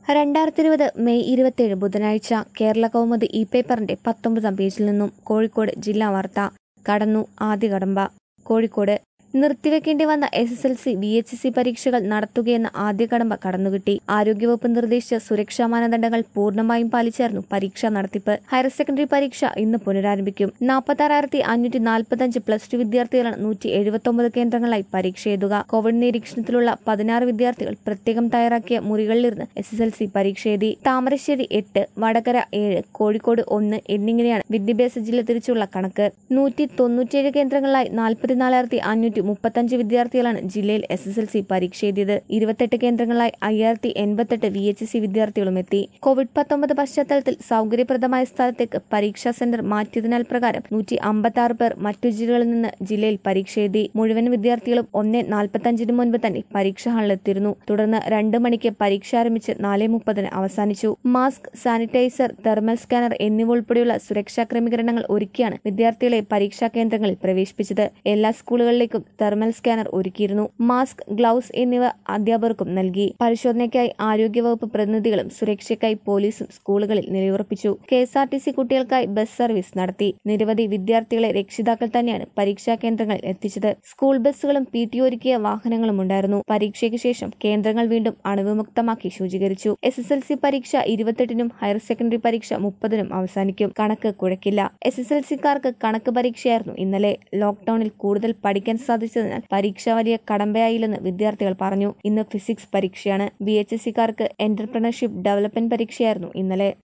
രണ്ടായിരത്തി ഇരുപത് മെയ് ഇരുപത്തിയേഴ് ബുധനാഴ്ച കേരള കൗമുദി ഇ പേപ്പറിന്റെ പത്തൊമ്പതാം പേജിൽ നിന്നും കോഴിക്കോട് ജില്ലാ വാർത്ത കടന്നു ആദ്യ കടമ്പ കോഴിക്കോട് നിർത്തിവെക്കേണ്ടി വന്ന S S L C V H S പരീക്ഷകൾ നടത്തുകയെന്ന ആദ്യ കടമ്പ കടന്നുകിട്ടി ആരോഗ്യവകുപ്പ് നിർദ്ദേശിച്ച സുരക്ഷാ മാനദണ്ഡങ്ങൾ പൂർണ്ണമായും പാലിച്ചായിരുന്നു പരീക്ഷാ നടത്തിപ്പ് ഹയർ സെക്കൻഡറി പരീക്ഷ ഇന്ന് പുനരാരംഭിക്കും നാൽപ്പത്തി അഞ്ഞൂറ്റി നാൽപ്പത്തഞ്ച് പ്ലസ് ടു വിദ്യാർത്ഥികളാണ് നൂറ്റി എഴുപത്തൊമ്പത് കേന്ദ്രങ്ങളായി പരീക്ഷ എഴുതുക കോവിഡ് നിരീക്ഷണത്തിലുള്ള പതിനാറ് വിദ്യാർത്ഥികൾ പ്രത്യേകം തയ്യാറാക്കിയ മുറികളിലിരുന്ന് എസ് എസ് എൽ സി പരീക്ഷ എഴുതി താമരശ്ശേരി എട്ട് വടകര ഏഴ് കോഴിക്കോട് ഒന്ന് എന്നിങ്ങനെയാണ് വിദ്യാഭ്യാസ ജില്ല തിരിച്ചുള്ള കണക്ക് നൂറ്റി തൊണ്ണൂറ്റിയേഴ് കേന്ദ്രങ്ങളിലായി നാൽപ്പത്തിനാലായിരത്തി അഞ്ഞൂറ്റി മുപ്പത്തഞ്ച് വിദ്യാർത്ഥികളാണ് ജില്ലയിൽ എസ് എസ് എൽ സി പരീക്ഷ എഴുതിയത് ഇരുപത്തെട്ട് കേന്ദ്രങ്ങളിലായി അയ്യായിരത്തി എൺപത്തെട്ട് വി എച്ച് സി വിദ്യാർത്ഥികളും എത്തി കോവിഡ് പത്തൊമ്പത് പശ്ചാത്തലത്തിൽ സൗകര്യപ്രദമായ സ്ഥലത്തേക്ക് പരീക്ഷാ സെന്റർ മാറ്റിയതിനാൽ പ്രകാരം നൂറ്റി അമ്പത്തി ആറ് പേർ മറ്റു ജില്ലകളിൽ നിന്ന് ജില്ലയിൽ പരീക്ഷ എഴുതി മുഴുവൻ വിദ്യാർത്ഥികളും ഒന്ന് നാൽപ്പത്തഞ്ചിന് മുൻപ് തന്നെ പരീക്ഷാ ഹാളിലെത്തിയിരുന്നു തുടർന്ന് രണ്ട് മണിക്ക് പരീക്ഷ ആരംഭിച്ച് നാല് മുപ്പതിന് അവസാനിച്ചു മാസ്ക് സാനിറ്റൈസർ തെർമൽ സ്കാനർ എന്നിവ ഉൾപ്പെടെയുള്ള സുരക്ഷാ ക്രമീകരണങ്ങൾ ഒരുക്കിയാണ് വിദ്യാർത്ഥികളെ പരീക്ഷാ കേന്ദ്രങ്ങളിൽ പ്രവേശിപ്പിച്ചത് എല്ലാ സ്കൂളുകളിലേക്കും തെർമൽ സ്കാനർ ഒരുക്കിയിരുന്നു മാസ്ക് ഗ്ലൗസ് എന്നിവ അധ്യാപകർക്കും നൽകി പരിശോധനയ്ക്കായി ആരോഗ്യവകുപ്പ് പ്രതിനിധികളും സുരക്ഷയ്ക്കായി പോലീസും സ്കൂളുകളിൽ നിലയുറപ്പിച്ചു K S R T C കുട്ടികൾക്കായി ബസ് സർവീസ് നടത്തി നിരവധി വിദ്യാർത്ഥികളെ രക്ഷിതാക്കൾ തന്നെയാണ് പരീക്ഷാ കേന്ദ്രങ്ങളിൽ എത്തിച്ചത് സ്കൂൾ ബസ്സുകളും പി ടി ഒരുക്കിയ വാഹനങ്ങളും ഉണ്ടായിരുന്നു പരീക്ഷയ്ക്ക് ശേഷം കേന്ദ്രങ്ങൾ വീണ്ടും അണുവിമുക്തമാക്കി ശുചീകരിച്ചു എസ് എസ് എൽ സി പരീക്ഷ ഇരുപത്തെട്ടിനും ഹയർ സെക്കൻഡറി പരീക്ഷ മുപ്പതിനും അവസാനിക്കും കണക്ക് കുഴക്കില്ല എസ് എസ് എൽ സിക്കാർക്ക് കണക്ക് പരീക്ഷയായിരുന്നു ഇന്നലെ ലോക്ഡൌണിൽ കൂടുതൽ പഠിക്കാൻ സാധിച്ചതിനാൽ പരീക്ഷ വലിയ കടമ്പയായില്ലെന്ന് വിദ്യാർത്ഥികൾ പറഞ്ഞു ഇന്ന് ഫിസിക്സ് പരീക്ഷയാണ് ബി എച്ച് എസ് സിക്കാർക്ക് എന്റർപ്രണർഷിപ്പ് ഡെവലപ്മെന്റ് പരീക്ഷയായിരുന്നു ഇന്നലെ